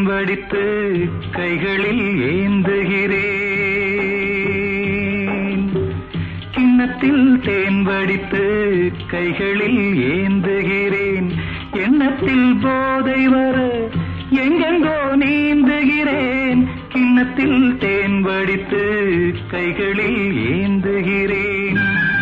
வடித்து கைகளில் ஏந்துகிறேன் கிண்ணத்தில் தேன் வடித்து கைகளில் ஏந்துகிறேன் எண்ணத்தில் போதை வர எங்கெங்கோ நீந்துகிறேன் கிண்ணத்தில் தேன் வடித்து கைகளில் ஏந்துகிறேன்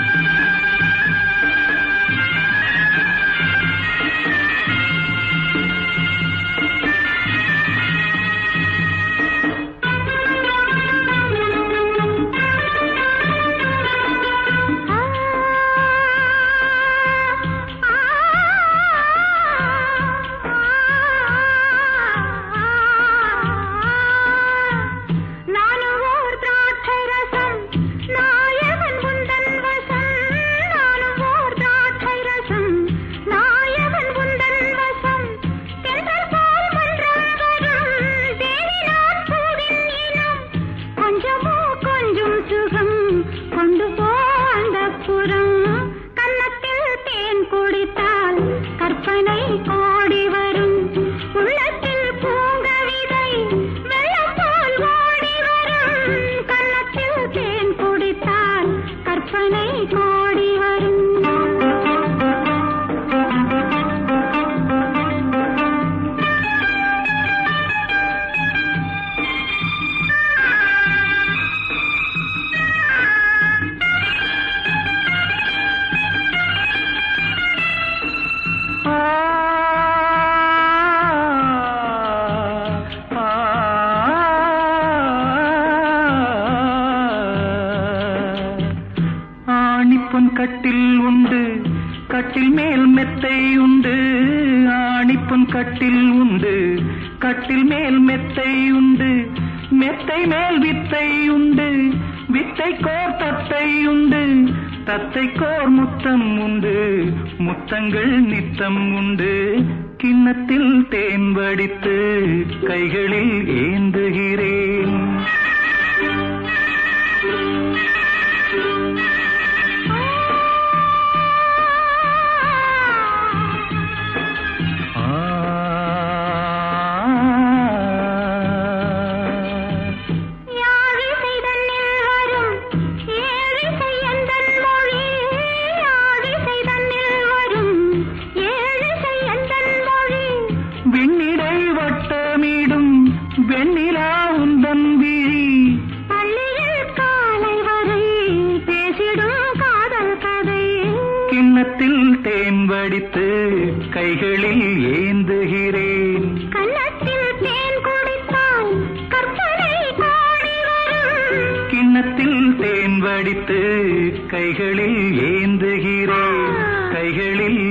நானும் ஓர் திராட்சை ரசம் நாயகன் உந்தன் வசம் நானும் ஓர் திராட்சை ரசம் நாயகன் உந்தன் வசம் தென்றல் போல் மன்றம் வரும் தேவி நான் பூவின் இனம் கொஞ்சமோ கொஞ்சம் சுகம் கொண்டு போ அந்த புறம் கன்னத்தில் தேன் குடித்தால் கற்பனை கோடி வரும் உள்ளத்தில் பூங்கவிதை வெள்ளம் போல் ஓடி வரும் கன்னத்தில் தேன் குடித்தால் கற்பனை கோடி வரும் ஆ, ஆ, ஆணிப்பொன் கட்டில் உண்டு கட்டில் மேல் மெத்தை உண்டு ஆணிப்பொன் கட்டில் உண்டு கட்டில் மேல் மெத்தை உண்டு மெத்தை மேல் வித்தை உண்டு வித்தை கோர் தத்தை உண்டு தத்தை கோர் முத்தம் உண்டு முத்தங்கள் நித்தம் உண்டு கிண்ணத்தில் தேன் வடித்து கைகளில் ஏந்துகிறேன் ஆ யாழிசை தன்னில் வரும் ஏழிசை எந்தன் மொழி யாழிசை தன்னில் வரும் ஏழிசை எந்தன் மொழி விண்ணிடை வட்டமிடும் வெண்ணிலா உந்தன் விழி பள்ளியில் காலை வரை பேசிடும் காதல் கதை கிண்ணத்தில் தேன் வடித்து கைகளில் ஏந்துகிறேன் கன்னத்தில் தேன் குடித்தால் கற்பனை கோடி வரும் கிண்ணத்தில் தேன் வடித்து கைகளில் ஏந்துகிறேன் கைகளில்